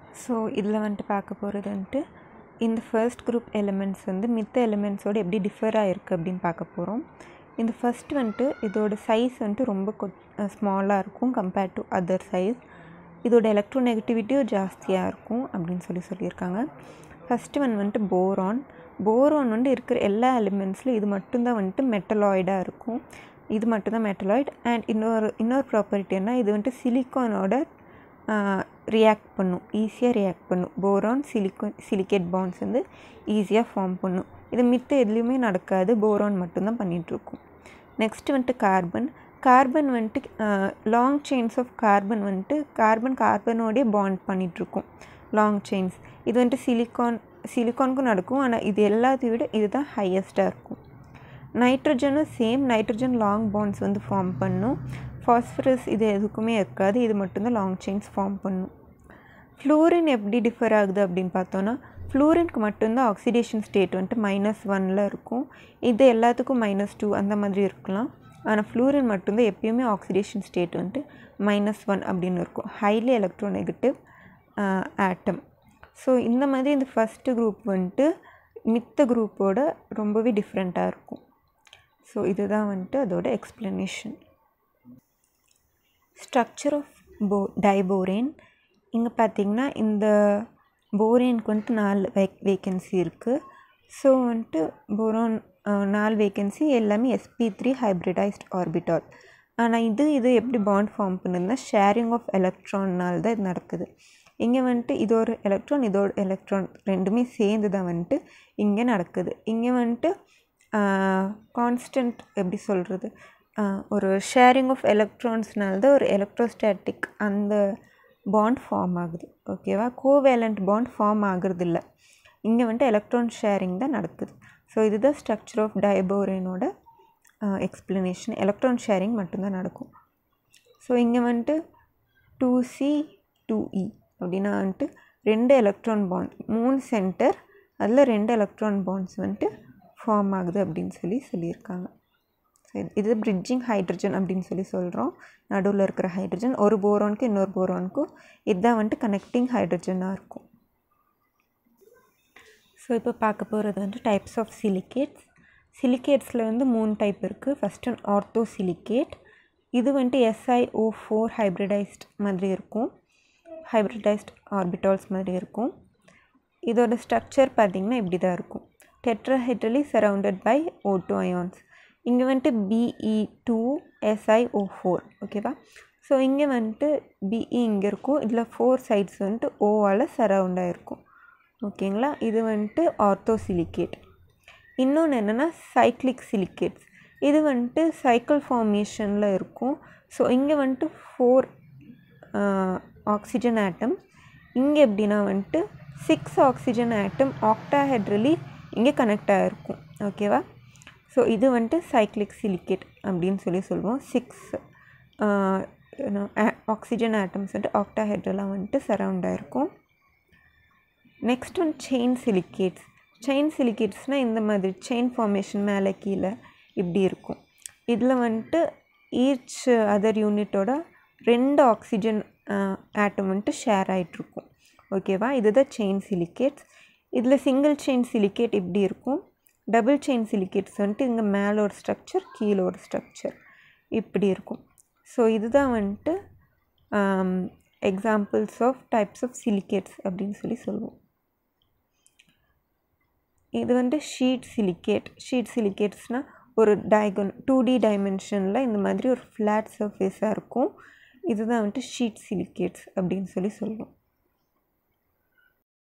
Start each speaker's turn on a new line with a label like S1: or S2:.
S1: so இதில் வந்துட்டு பார்க்க போகிறது வந்துட்டு இந்த ஃபர்ஸ்ட் குரூப் எலிமெண்ட்ஸ் வந்து மித்த எலிமெண்ட்ஸோட எப்படி டிஃபர் ஆகிருக்கு அப்படின்னு பார்க்க போகிறோம் இந்த ஃபர்ஸ்ட் வந்துட்டு இதோட சைஸ் வந்துட்டு ரொம்ப கொ ஸ்மாலாக இருக்கும் கம்பேர்ட் டு அதர் சைஸ் இதோட எலக்ட்ரோநெகட்டிவிட்டியும் ஜாஸ்தியாக இருக்கும் அப்படின்னு சொல்லி சொல்லியிருக்காங்க ஃபஸ்ட்டு ஒன் வந்துட்டு போரான் போரான் வந்து இருக்கிற எல்லா எலிமெண்ட்ஸ்லையும் இது மட்டும்தான் வந்துட்டு மெட்டலாய்டாக இருக்கும் இது மட்டும்தான் மெட்டலாய்ட் அண்ட் இன்னொரு இன்னொரு ப்ராப்பர்ட்டி என்ன இது வந்துட்டு சிலிக்கானோட ரியாக்ட் பண்ணும் ஈஸியாக ரியாக்ட் பண்ணும் போரான் சிலிக்கான் சிலிக்கேட் பாண்ட்ஸ் வந்து ஈஸியாக ஃபார்ம் பண்ணும் இது மித்த எதுலேயுமே நடக்காது போரான் மட்டும்தான் பண்ணிகிட்ருக்கும் நெக்ஸ்ட்டு வந்துட்டு கார்பன் கார்பன் வந்துட்டு லாங் செயின்ஸ் ஆஃப் கார்பன் வந்துட்டு கார்பன் கார்பனோடய பாண்ட் பண்ணிகிட்ருக்கும் லாங் செயின்ஸ் இது வந்துட்டு சிலிக்கான் சிலிக்கானுக்கும் நடக்கும் ஆனால் இது எல்லாத்தையும் விட இதுதான் ஹையஸ்ட்டாக இருக்கும் நைட்ரஜனும் சேம் நைட்ரஜன் லாங் பாண்ட்ஸ் வந்து ஃபார்ம் பண்ணும் ஃபாஸ்பரஸ் இது எதுக்குமே இருக்காது இது மட்டும்தான் லாங் செயின்ஸ் ஃபார்ம் பண்ணும் ஃப்ளூரின் எப்படி டிஃபர் ஆகுது அப்படின்னு பார்த்தோன்னா ஃப்ளூரினுக்கு மட்டும்தான் ஆக்சிடேஷன் ஸ்டேட் வந்துட்டு மைனஸ் ஒனில் இருக்கும் இது எல்லாத்துக்கும் மைனஸ் டூ அந்த மாதிரி இருக்கலாம் ஆனால் ஃப்ளூரின் மட்டும்தான் எப்பயுமே ஆக்சிடேஷன் ஸ்டேட் வந்துட்டு மைனஸ் ஒன் அப்படின்னு இருக்கும் highly electronegative atom so இந்த மாதிரி இந்த ஃபஸ்ட்டு குரூப் வந்துட்டு மித்த குரூப்போட ரொம்பவே டிஃப்ரெண்ட்டாக இருக்கும் ஸோ இதுதான் வந்துட்டு அதோட எக்ஸ்ப்ளனேஷன் ஸ்ட்ரக்சர் ஆஃப் போ டைபோரேன் இங்கே பார்த்தீங்கன்னா இந்த போரேனுக்கு வந்துட்டு நாலு வே வேக்கன்சி இருக்குது ஸோ வந்துட்டு போரான் நாலு வேக்கன்சி எல்லாமே எஸ்பி த்ரீ ஹைப்ரிடைஸ்ட் ஆர்பிட்டால் ஆனால் இது இது எப்படி பாண்ட் ஃபார்ம் பண்ணுதுன்னா ஷேரிங் ஆஃப் எலக்ட்ரான்னால் தான் இது நடக்குது இங்கே வந்துட்டு இது ஒரு எலக்ட்ரான் இதோட எலக்ட்ரான் ரெண்டுமே சேர்ந்து தான் வந்துட்டு இங்கே நடக்குது இங்கே வந்துட்டு கான்ஸ்டன்ட் எப்படி சொல்கிறது ஒரு ஷேரிங் ஆஃப் எலக்ட்ரான்ஸ்னால தான் ஒரு எலக்ட்ரோஸ்டாட்டிக் அந்த பாண்ட் ஃபார்ம் ஆகுது ஓகேவா கோவேலண்ட் பாண்ட் ஃபார்ம் ஆகுறது இல்லை இங்கே வந்துட்டு எலக்ட்ரான் ஷேரிங் தான் நடக்குது ஸோ இதுதான் ஸ்ட்ரக்சர் ஆஃப் டயபோரேனோட எக்ஸ்ப்ளனேஷன் எலக்ட்ரான் ஷேரிங் மட்டும்தான் நடக்கும் ஸோ இங்கே வந்துட்டு டூ சி டூ இ அப்படின்னா வந்துட்டு ரெண்டு எலக்ட்ரான் பாண்ட் மூணு சென்டர் அதில் ரெண்டு எலக்ட்ரான் பாண்ட்ஸ் வந்துட்டு ஃபார்ம் ஆகுது அப்படின்னு சொல்லி சொல்லியிருக்காங்க சரி இது பிரிட்ஜிங் ஹைட்ரஜன் அப்படின்னு சொல்லி சொல்கிறோம் நடுவில் இருக்கிற ஹைட்ரஜன் ஒரு போரானுக்கு இன்னொரு போரானுக்கும் இதுதான் வந்துட்டு கனெக்டிங் ஹைட்ரஜனாக இருக்கும் ஸோ இப்போ பார்க்க போகிறது வந்து டைப்ஸ் ஆஃப் சிலிகேட்ஸ் சிலிகேட்ஸில் வந்து மூணு டைப் இருக்குது ஃபஸ்ட் ஒன் ஆர்த்தோ சிலிகேட் இது வந்துட்டு எஸ்ஐஓ ஃபோர் ஹைப்ரிடைஸ்ட் மாதிரி இருக்கும் ஹைப்ரிடைஸ்ட் ஆர்பிட்டால்ஸ் மாதிரி இருக்கும் இதோட ஸ்ட்ரக்சர் பார்த்திங்கன்னா இப்படி தான் இருக்கும் tetrahedrally surrounded by O two ions இங்கே வந்துட்டு பிஇ டூ எஸ்ஐஓ ஃபோர் ஓகேவா ஸோ இங்கே வந்துட்டு பிஇ இங்கே இருக்கும் இதில் ஃபோர் சைட்ஸ் வந்துட்டு ஓவால் சரவுண்டாக இருக்கும் ஓகேங்களா இது வந்துட்டு ஆர்த்தோ சிலிகேட் இன்னொன்று என்னென்னா சைக்ளிக் சிலிகேட்ஸ் இது வந்துட்டு சைக்கிள் ஃபார்மேஷனில் இருக்கும் ஸோ இங்கே வந்துட்டு ஃபோர் ஆக்சிஜன் ஆட்டம் இங்கே எப்படின்னா வந்துட்டு சிக்ஸ் ஆக்சிஜன் ஆட்டம் ஆக்டாஹெட்ரலி இங்கே கனெக்ட் ஆகிருக்கும் ஓகேவா ஸோ இது வந்துட்டு சைக்ளிக் சிலிகேட் அப்படின்னு சொல்லி சொல்லுவோம் சிக்ஸ் ஆக்சிஜன் ஆட்டம்ஸ் வந்துட்டு ஆக்டாஹெட்ரலாக வந்துட்டு சரவுண்ட் ஆகிருக்கும் next one chain silicates chain சிலிகேட்ஸ்னால் இந்த மாதிரி செயின் ஃபார்மேஷன் மேலே கீழே இப்படி இருக்கும் இதில் வந்துட்டு ஈச் அதர் யூனிட்டோட ரெண்டு ஆக்சிஜன் ஆட்டம் வந்துட்டு ஷேர் ஆகிட்ருக்கும் ஓகேவா இதுதான் செயின் சிலிகேட்ஸ் இதில் சிங்கிள் செயின் சிலிகேட் இப்படி இருக்கும் டபுள் செயின் சிலிகேட்ஸ் வந்துட்டு இங்கே மேலே ஒரு ஸ்ட்ரக்சர் கீழே ஒரு ஸ்ட்ரக்சர் இப்படி இருக்கும் ஸோ இதுதான் வந்துட்டு examples of types of silicates அப்படின்னு சொல்லி சொல்லுவோம் இது வந்து ஷீட் சிலிகேட் ஷீட் சிலிகேட்ஸ்னால் ஒரு டயகன் டூ டி டைமென்ஷனில் இந்த மாதிரி ஒரு ஃப்ளாட் சர்ஃபேஸாக இருக்கும் இதுதான் வந்துட்டு ஷீட் சிலிகேட்ஸ் அப்படின்னு சொல்லி சொல்லுவோம்